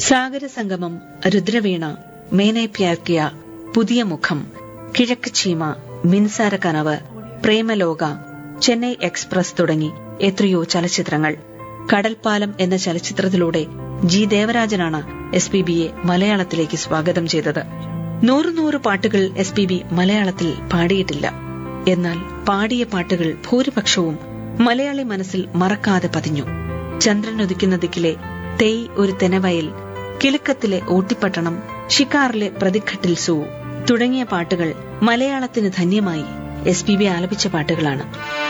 സാഗര സംഗമം രുദ്രവീണ മേനെ പ്യാർക്കിയ പുതിയ മുഖം കിഴക്ക് ചീമ മിൻസാര കനവ് പ്രേമലോക ചെന്നൈ എക്സ്പ്രസ് തുടങ്ങി എത്രയോ ചലച്ചിത്രങ്ങൾ കടൽപ്പാലം എന്ന ചലച്ചിത്രത്തിലൂടെ ജി ദേവരാജനാണ് എസ് പി ബിയെ മലയാളത്തിലേക്ക് സ്വാഗതം ചെയ്തത് നൂറ് നൂറ് പാട്ടുകൾ എസ് പി ബി മലയാളത്തിൽ പാടിയിട്ടില്ല എന്നാൽ പാടിയ പാട്ടുകൾ ഭൂരിപക്ഷവും മലയാളി മനസ്സിൽ മറക്കാതെ പതിഞ്ഞു ചന്ദ്രൻ ഉദിക്കുന്ന ദിക്കിലെ തേയ് ഒരു തെനവയൽ കിലുക്കത്തിലെ ഊട്ടിപ്പട്ടണം ഷിക്കാറിലെ പ്രതിഘട്ടിൽ സൂ തുടങ്ങിയ പാട്ടുകൾ മലയാളത്തിന് ധന്യമായി എസ് പി ബി ആലപിച്ച പാട്ടുകളാണ്